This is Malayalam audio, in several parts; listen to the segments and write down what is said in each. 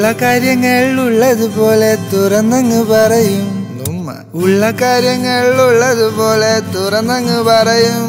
കാര്യങ്ങൾ ഉള്ളതുപോലെ തുറന്നങ്ങ് പറയും ഉമ്മ ഉള്ള കാര്യങ്ങൾ ഉള്ളതുപോലെ തുറന്നങ്ങ് പറയും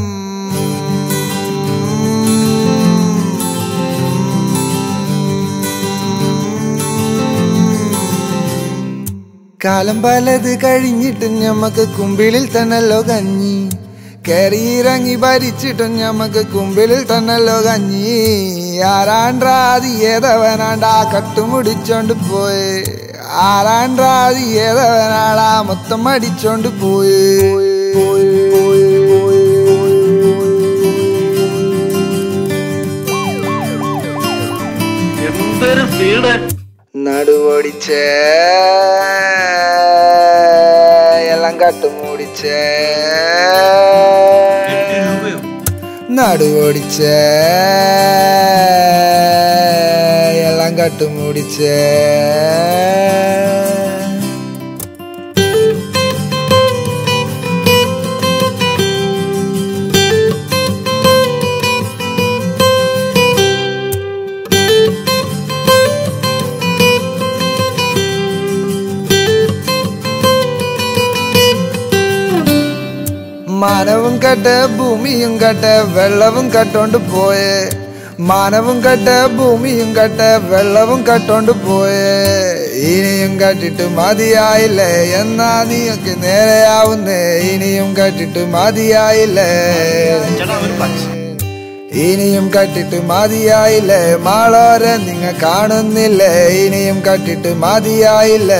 കാലം പലത് കഴിഞ്ഞിട്ടും ഞമ്മക്ക് കുമ്പിളിൽ തന്നല്ലോ കഞ്ഞി കയറിയിറങ്ങി ഭരിച്ചിട്ടും ഞമ്മക്ക് കുമ്പിളിൽ തന്നല്ലോ കഞ്ഞി ആരാണ്ടാതി ഏതവനാണ്ടാ കട്ടുമുടിച്ചോണ്ട് പോയി ആരാണ്ടാതി ഏതവനാടാ മൊത്തം അടിച്ചോണ്ട് പോയി എന്തൊരു സ്പീഡ് നടുവോടിച്ചേ എല്ലാം കട്ടുമൂടിച്ചേ നടുവോടിച്ചേ എല്ലാം കട്ടുമൂടിച്ചേ മാനവും കട്ട് ഭൂമിയും കട്ട് വെള്ളവും കട്ടോണ്ട് പോയേ മാനവും കട്ട് ഭൂമിയും കട്ട് വെള്ളവും കട്ടോണ്ട് പോയേ ഇനിയും കട്ടിട്ട് മതിയായില്ലേ എന്നാ നീയൊക്കെ നേരെയാവുന്നേ ഇനിയും കട്ടിട്ട് മതിയായില്ലേ ചേട്ടാ ഒരു പഞ്ച് ഇനിയും കട്ടിട്ട് മതിയായില്ലേ മാളോരെ നിങ്ങ കാണുന്നില്ലേ ഇനിയും കട്ടിട്ട് മതിയായില്ലേ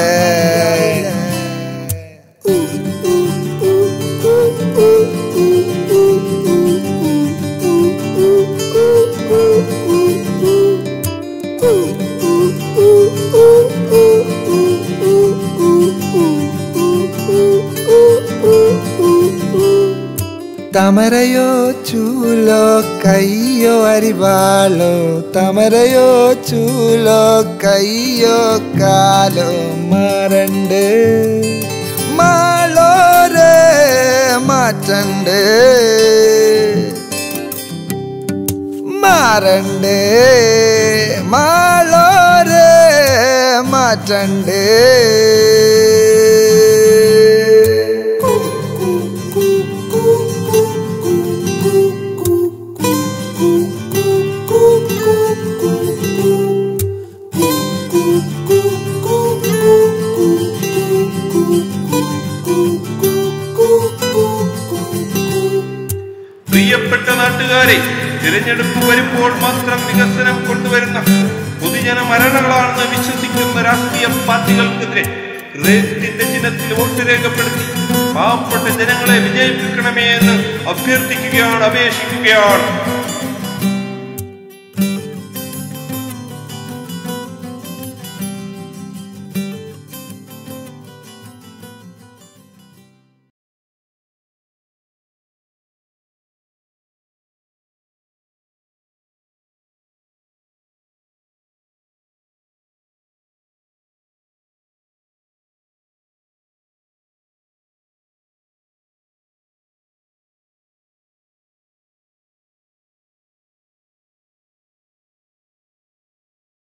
തമരയോ ചൂലോ കയ്യോ അരിവാളോ തമരയോ ചൂലോ കയ്യോ കാലോ മാറണ്ട് മാളോരെ മാറ്റണ്ട് മാറണ്ട് മാളോരെ മാറ്റണ്ട് പ്രിയപ്പെട്ട നാട്ടുകാരെ തിരഞ്ഞെടുപ്പ് വരുമ്പോൾ മാത്രം വികസനം കൊണ്ടുവരുന്ന പൊതുജന മരണങ്ങളാണെന്ന് വിശ്വസിക്കുന്ന രാഷ്ട്രീയ പാർട്ടികൾക്കെതിരെ ഹൃദയത്തിന്റെ ചിഹ്നത്തിൽ വോട്ട് രേഖപ്പെടുത്തി പാവപ്പെട്ട ജനങ്ങളെ വിജയിപ്പിക്കണമേ എന്ന് അഭ്യർത്ഥിക്കുകയാണ് അപേക്ഷിക്കുകയാണ്